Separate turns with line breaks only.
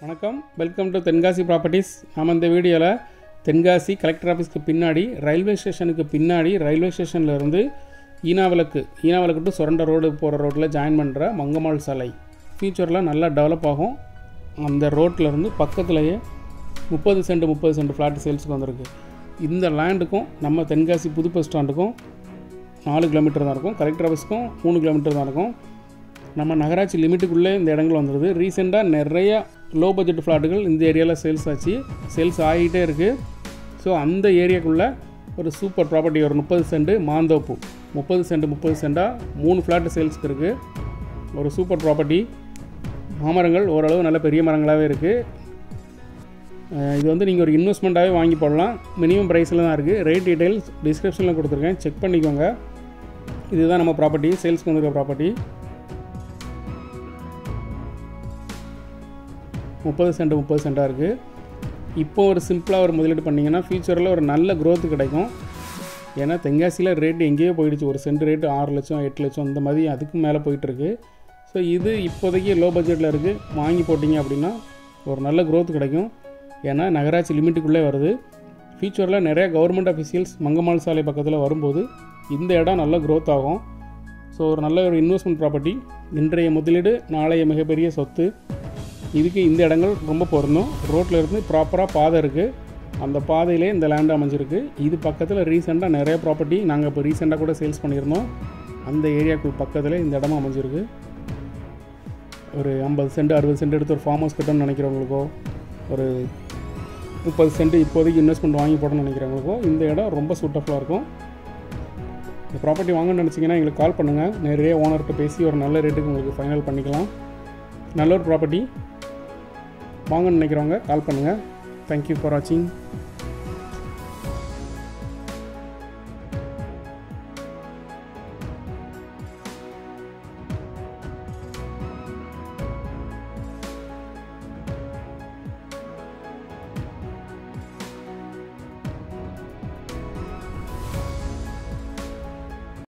வணக்கம் welcome to Tenkasi properties நாம் இந்த வீடியோவில் தென்காசி கலெக்டர் ஆஃபீஸ்க்கு பின்னாடி ரயில்வே ஸ்டேஷனுக்கு பின்னாடி ரயில்வே ஸ்டேஷன்ல இருந்து ஈனாவிளக்கு ஈனாவிளக்கு டு சுரண்ட ரோடு போகிற ரோட்டில் ஜாயின் பண்ணுற மங்கம்மாள் சாலை ஃபியூச்சரில் நல்லா டெவலப் ஆகும் அந்த ரோட்டில் இருந்து பக்கத்துலேயே முப்பது சென்ட் முப்பது சென்ட் ஃப்ளாட் சேல்ஸுக்கு வந்திருக்கு இந்த லேண்டுக்கும் நம்ம தென்காசி புது பஸ் ஸ்டாண்டுக்கும் நாலு கிலோமீட்டர் தான் இருக்கும் கலெக்டர் ஆஃபீஸ்க்கும் மூணு கிலோமீட்டர் தான் இருக்கும் நம்ம நகராட்சி லிமிட்டுக்குள்ளே இந்த இடங்கள் வந்துடுது ரீசெண்டாக நிறைய லோ பட்ஜெட் ஃப்ளாட்டுகள் இந்த ஏரியாவில் சேல்ஸ் ஆச்சு சேல்ஸ் ஆகிட்டே இருக்குது ஸோ அந்த ஏரியாக்குள்ளே ஒரு சூப்பர் ப்ராப்பர்ட்டி ஒரு முப்பது சென்ட் மாந்தோப்பு முப்பது சென்ட் முப்பது சென்ட்டாக மூணு ஃப்ளாட்டு சேல்ஸ்க்கு இருக்குது ஒரு சூப்பர் ப்ராப்பர்ட்டி மாமரங்கள் ஓரளவு நல்ல பெரிய மரங்களாகவே இருக்குது அஹ் இது வந்து நீங்கள் ஒரு இன்வெஸ்ட்மெண்ட்டாகவே வாங்கி போடலாம் மினிமம் ப்ரைஸில் தான் இருக்குது ரேட் டீடைல்ஸ் டிஸ்கிரிப்ஷனில் கொடுத்துருக்கேன் செக் பண்ணிக்கோங்க இதுதான் நம்ம ப்ராப்பர்ட்டி சேல்ஸ்க்கு வந்திருக்க ப்ராப்பர்ட்டி முப்பது சென்ட் முப்பது சென்ட்டாக இருக்குது இப்போ ஒரு சிம்பிளாக ஒரு முதலீடு பண்ணிங்கன்னா ஃப்யூச்சரில் ஒரு நல்ல growth கிடைக்கும் ஏன்னா தென்காசியில் ரேட் எங்கேயோ போயிடுச்சு ஒரு சென்ட் ரேட்டு ஆறு லட்சம் எட்டு லட்சம் இந்த மாதிரி அதுக்கும் மேலே போயிட்டுருக்கு ஸோ இது இப்போதைக்கு லோ பட்ஜெட்டில் இருக்குது வாங்கி போட்டிங்க அப்படின்னா ஒரு நல்ல growth கிடைக்கும் ஏன்னா நகராட்சி லிமிட்டுக்குள்ளே வருது ஃப்யூச்சரில் நிறைய கவர்மெண்ட் அஃபிஷியல்ஸ் மங்கம்மாள் சாலை பக்கத்தில் வரும்போது இந்த இடம் நல்ல growth ஆகும் ஸோ ஒரு நல்ல ஒரு இன்வெஸ்ட்மெண்ட் ப்ராப்பர்ட்டி இன்றைய முதலீடு நாளைய மிகப்பெரிய சொத்து இதுக்கு இந்த இடங்கள் ரொம்ப பொருந்தும் ரோட்டில் இருந்து ப்ராப்பராக பாதை இருக்குது அந்த பாதையிலே இந்த லேண்ட் அமைஞ்சிருக்கு இது பக்கத்தில் ரீசெண்டாக நிறைய ப்ராப்பர்ட்டி நாங்கள் இப்போ ரீசெண்டாக கூட சேல்ஸ் பண்ணியிருந்தோம் அந்த ஏரியாக்குள் பக்கத்தில் இந்த இடமும் அமைஞ்சிருக்கு ஒரு ஐம்பது சென்ட் அறுபது சென்ட் எடுத்து ஒரு ஃபார்ம் ஹவுஸ் கட்டணும்னு நினைக்கிறவங்களுக்கோ ஒரு முப்பது சென்ட் இப்போதைக்கு இன்வெஸ்ட்மெண்ட் வாங்கி போடணும்னு நினைக்கிறவங்களுக்கோ இந்த இடம் ரொம்ப சூட்டபுளாக இருக்கும் இந்த ப்ராப்பர்ட்டி வாங்கணும்னு நினச்சிங்கன்னா எங்களுக்கு கால் பண்ணுங்கள் நிறைய ஓனர்கிட்ட பேசி ஒரு நல்ல ரேட்டுக்கு உங்களுக்கு ஃபைனல் பண்ணிக்கலாம் நல்ல ஒரு ப்ராப்பர்ட்டி வாங்கன்னு நினைக்கிறவங்க கால் பண்ணுங்கள் தேங்க்யூ ஃபார் வாட்சிங்